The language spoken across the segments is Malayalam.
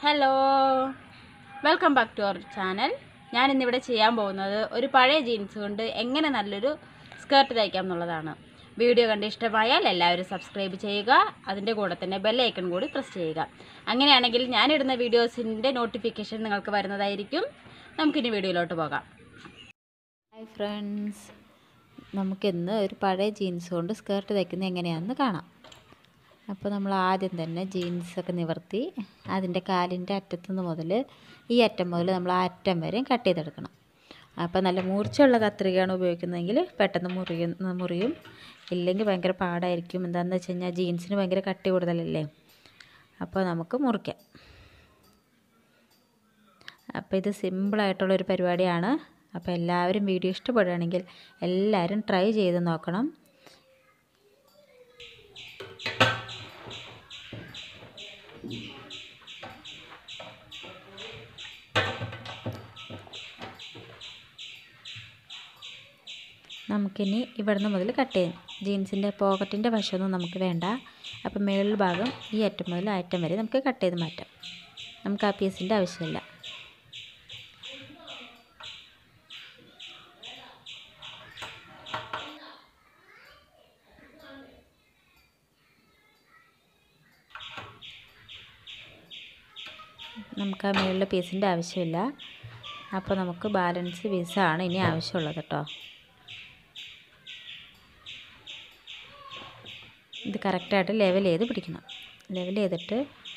hello welcome back to our channel ഞാൻ ഇന്നിവിടെ ചെയ്യാൻ പോകുന്നത് ഒരു പഴയ ജീൻസ് കൊണ്ട് എങ്ങനെ നല്ലൊരു സ്കേർട്ട് തയ്ക്കാം എന്നുള്ളതാണ് വീഡിയോ കണ്ട് ഇഷ്ടമായാൽ എല്ലാവരും സബ്സ്ക്രൈബ് ചെയ്യുക അതിൻ്റെ കൂടെ തന്നെ ബെല്ലൈക്കൺ കൂടി പ്രസ് ചെയ്യുക അങ്ങനെയാണെങ്കിൽ ഞാനിടുന്ന വീഡിയോസിൻ്റെ നോട്ടിഫിക്കേഷൻ നിങ്ങൾക്ക് വരുന്നതായിരിക്കും നമുക്കിനി വീഡിയോയിലോട്ട് പോകാം ഹായ് ഫ്രണ്ട്സ് നമുക്കിന്ന് ഒരു പഴയ ജീൻസ് കൊണ്ട് സ്കേർട്ട് തയ്ക്കുന്നത് എങ്ങനെയാണെന്ന് കാണാം അപ്പോൾ നമ്മൾ ആദ്യം തന്നെ ജീൻസൊക്കെ നിവർത്തി അതിൻ്റെ കാലിൻ്റെ അറ്റത്തുനിന്ന് മുതൽ ഈ അറ്റം മുതൽ നമ്മൾ ആ അറ്റം വരെയും കട്ട് ചെയ്തെടുക്കണം അപ്പോൾ നല്ല മൂർച്ചയുള്ള കത്രികയാണ് ഉപയോഗിക്കുന്നതെങ്കിൽ പെട്ടെന്ന് മുറിയുന്ന മുറിയും ഇല്ലെങ്കിൽ ഭയങ്കര പാടായിരിക്കും എന്താണെന്ന് വെച്ച് കഴിഞ്ഞാൽ ജീൻസിന് ഭയങ്കര കട്ടി കൂടുതലല്ലേ അപ്പോൾ നമുക്ക് മുറിക്കാം അപ്പോൾ ഇത് സിമ്പിളായിട്ടുള്ളൊരു പരിപാടിയാണ് അപ്പോൾ എല്ലാവരും വീഡിയോ ഇഷ്ടപ്പെടുകയാണെങ്കിൽ എല്ലാവരും ട്രൈ ചെയ്ത് നോക്കണം നമുക്കിനി ഇവിടുന്ന് മുതൽ കട്ട് ചെയ്യാം ജീൻസിൻ്റെ പോക്കറ്റിൻ്റെ വശമൊന്നും നമുക്ക് വേണ്ട അപ്പം മേളിൽ ഭാഗം ഈ അറ്റം മുതൽ ആ അറ്റം വരെ നമുക്ക് കട്ട് ചെയ്ത് മാറ്റാം നമുക്ക് ആ പീസിൻ്റെ ആവശ്യമില്ല നമുക്ക് ആ മേളിലെ പീസിൻ്റെ ആവശ്യമില്ല അപ്പോൾ നമുക്ക് ബാലൻസ് പീസാണ് ഇനി ആവശ്യമുള്ളത് കേട്ടോ ഇത് കറക്റ്റായിട്ട് ലെവൽ ചെയ്ത് പിടിക്കണം ലെവൽ ചെയ്തിട്ട്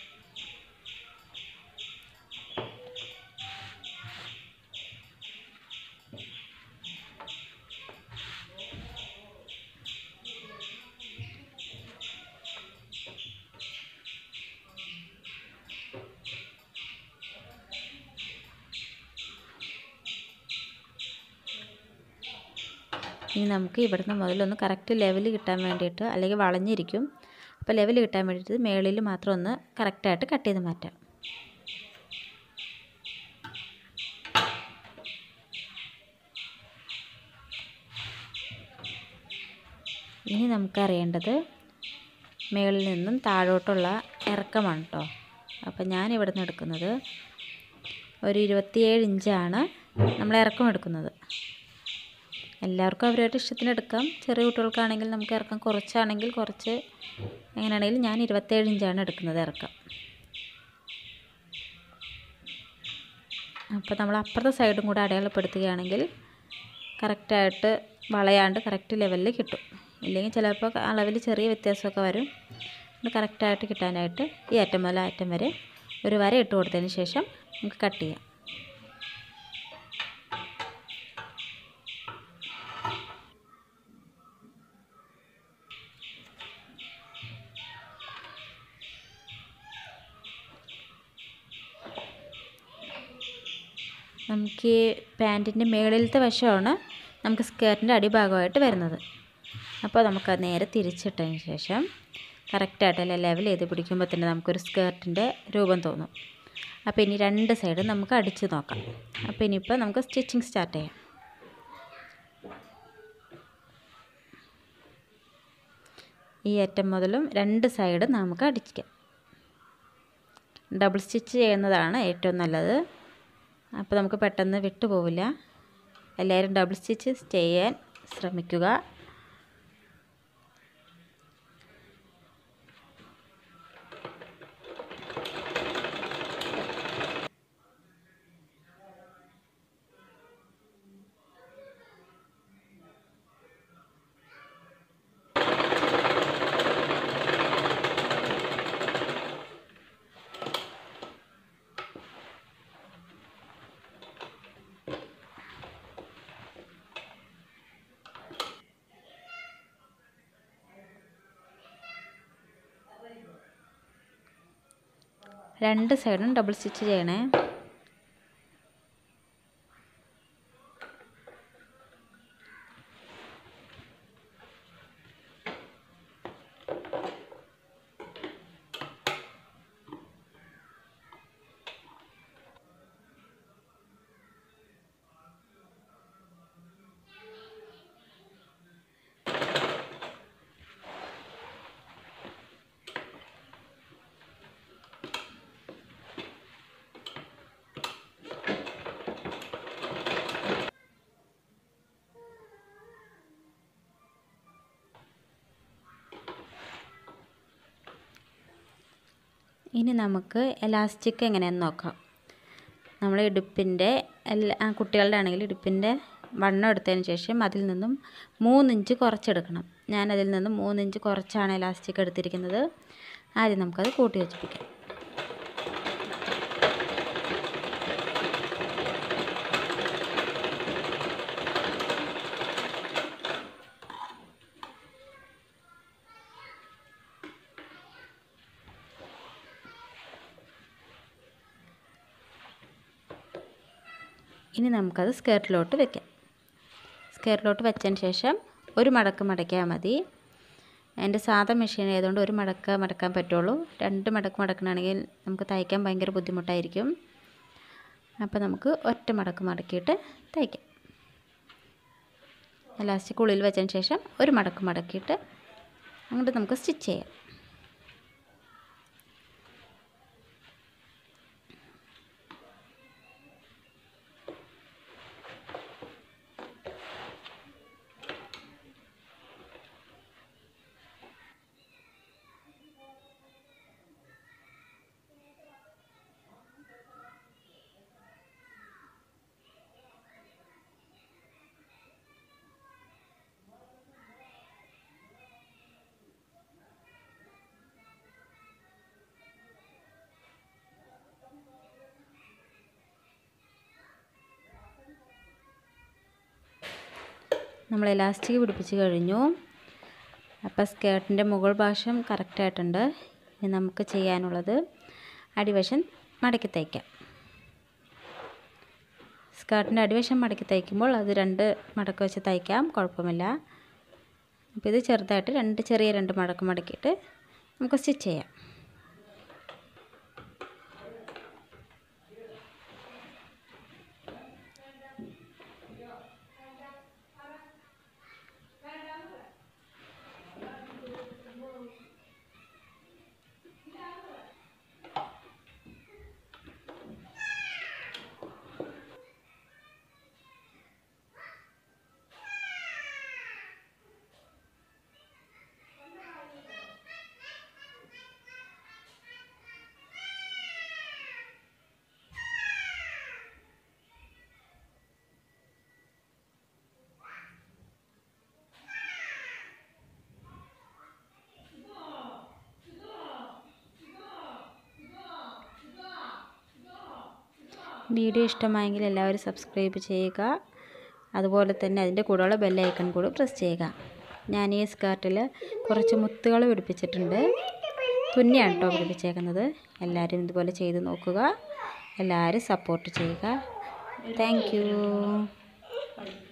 ഇനി നമുക്ക് ഇവിടുന്ന് മുതലൊന്ന് കറക്റ്റ് ലെവൽ കിട്ടാൻ വേണ്ടിയിട്ട് അല്ലെങ്കിൽ വളഞ്ഞിരിക്കും അപ്പോൾ ലെവൽ കിട്ടാൻ വേണ്ടിയിട്ട് മേളിൽ മാത്രം ഒന്ന് കറക്റ്റായിട്ട് കട്ട് ചെയ്ത് മാറ്റാം ഇനി നമുക്കറിയേണ്ടത് മേളിൽ നിന്നും താഴോട്ടുള്ള ഇറക്കമാണ് കേട്ടോ അപ്പോൾ ഞാൻ ഇവിടുന്ന് എടുക്കുന്നത് ഒരു ഇരുപത്തിയേഴ് ഇഞ്ചാണ് നമ്മൾ ഇറക്കം എടുക്കുന്നത് എല്ലാവർക്കും അവരവരുടെ ഇഷ്ടത്തിന് എടുക്കാം ചെറിയ കുട്ടികൾക്കാണെങ്കിൽ നമുക്ക് ഇറക്കം കുറച്ചാണെങ്കിൽ കുറച്ച് എങ്ങനെയാണെങ്കിലും ഞാൻ ഇരുപത്തേഴ് ഇഞ്ചാണ് എടുക്കുന്നത് ഇറക്കം അപ്പോൾ നമ്മൾ അപ്പുറത്തെ സൈഡും കൂടെ അടയാളപ്പെടുത്തുകയാണെങ്കിൽ കറക്റ്റായിട്ട് വളയാണ്ട് കറക്റ്റ് ലെവലിൽ കിട്ടും ഇല്ലെങ്കിൽ ചിലപ്പോൾ അളവിൽ ചെറിയ വ്യത്യാസമൊക്കെ വരും അത് കറക്റ്റായിട്ട് കിട്ടാനായിട്ട് ഈ അറ്റം മുതൽ ആ അറ്റം വരെ ഒരു വര ഇട്ട് കൊടുത്തതിന് ശേഷം നമുക്ക് കട്ട് ചെയ്യാം നമുക്ക് ഈ പാൻറ്റിൻ്റെ മേളിലത്തെ വശമാണ് നമുക്ക് സ്കേർട്ടിൻ്റെ അടിഭാഗമായിട്ട് വരുന്നത് അപ്പോൾ നമുക്ക് അത് നേരെ തിരിച്ചിട്ടതിന് ശേഷം കറക്റ്റായിട്ടല്ല ലെവൽ ചെയ്ത് പിടിക്കുമ്പോൾ തന്നെ നമുക്കൊരു സ്കേർട്ടിൻ്റെ രൂപം തോന്നും അപ്പോൾ ഇനി രണ്ട് സൈഡും നമുക്ക് അടിച്ച് നോക്കാം അപ്പോൾ ഇനിയിപ്പോൾ നമുക്ക് സ്റ്റിച്ചിങ് സ്റ്റാർട്ട് ചെയ്യാം ഈ അറ്റം മുതലും രണ്ട് സൈഡും നമുക്ക് അടിക്കാം ഡബിൾ സ്റ്റിച്ച് ചെയ്യുന്നതാണ് ഏറ്റവും നല്ലത് അപ്പോൾ നമുക്ക് പെട്ടെന്ന് വിട്ടു പോവില്ല എല്ലാവരും ഡബിൾ സ്റ്റിച്ച് ചെയ്യാൻ ശ്രമിക്കുക രണ്ട് സൈഡും ഡബിൾ സ്റ്റിച്ച് ചെയ്യണേ ഇനി നമുക്ക് എലാസ്റ്റിക് എങ്ങനെയാണെന്ന് നോക്കാം നമ്മൾ ഇടുപ്പിൻ്റെ എല്ലാ കുട്ടികളുടെ ആണെങ്കിൽ ഇടുപ്പിൻ്റെ വണ്ണം എടുത്തതിന് ശേഷം അതിൽ നിന്നും മൂന്നിഞ്ച് കുറച്ചെടുക്കണം ഞാൻ അതിൽ നിന്നും മൂന്നിഞ്ച് കുറച്ചാണ് എലാസ്റ്റിക് എടുത്തിരിക്കുന്നത് ആദ്യം നമുക്കത് കൂട്ടി വെച്ചിരിക്കാം ഇനി നമുക്കത് സ്കേർട്ടിലോട്ട് വെക്കാം സ്കേർട്ടിലോട്ട് വെച്ചതിന് ശേഷം ഒരു മടക്ക് മടക്കിയാൽ മതി എൻ്റെ സാധാ മെഷീൻ ആയതുകൊണ്ട് ഒരു മടക്ക് മടക്കാൻ പറ്റുള്ളൂ രണ്ട് മടക്ക് മടക്കണമെങ്കിൽ നമുക്ക് തയ്ക്കാൻ ഭയങ്കര ബുദ്ധിമുട്ടായിരിക്കും അപ്പോൾ നമുക്ക് ഒറ്റ മടക്ക് മടക്കിയിട്ട് തയ്ക്കാം ലാസ്റ്റ് ഉള്ളിൽ വെച്ചതിന് ശേഷം ഒരു മടക്ക് മടക്കിയിട്ട് അങ്ങോട്ട് നമുക്ക് സ്റ്റിച്ച് ചെയ്യാം നമ്മൾ എലാസ്റ്റിക് പിടിപ്പിച്ച് കഴിഞ്ഞു അപ്പോൾ സ്കേർട്ടിൻ്റെ മുകൾ ഭാഷം കറക്റ്റായിട്ടുണ്ട് ഇനി നമുക്ക് ചെയ്യാനുള്ളത് അടിവശം മടക്കി തയ്ക്കാം സ്കേർട്ടിൻ്റെ അടിവശം മടക്കി തയ്ക്കുമ്പോൾ അത് രണ്ട് മടക്ക് വെച്ച് തയ്ക്കാം കുഴപ്പമില്ല അപ്പോൾ ഇത് ചെറുതായിട്ട് രണ്ട് ചെറിയ രണ്ട് മടക്ക് മടക്കിയിട്ട് നമുക്ക് സ്റ്റിച്ച് ചെയ്യാം വീഡിയോ ഇഷ്ടമായെങ്കിൽ എല്ലാവരും സബ്സ്ക്രൈബ് ചെയ്യുക അതുപോലെ തന്നെ അതിൻ്റെ കൂടെയുള്ള ബെല്ലൈക്കൺ കൂടി പ്രസ് ചെയ്യുക ഞാൻ ഈ സ്കേർട്ടിൽ കുറച്ച് മുത്തുകൾ പിടിപ്പിച്ചിട്ടുണ്ട് തുന്നിയാണ് കേട്ടോ പിടിപ്പിച്ചേക്കുന്നത് എല്ലാവരും ഇതുപോലെ ചെയ്ത് നോക്കുക എല്ലാവരും സപ്പോർട്ട് ചെയ്യുക താങ്ക്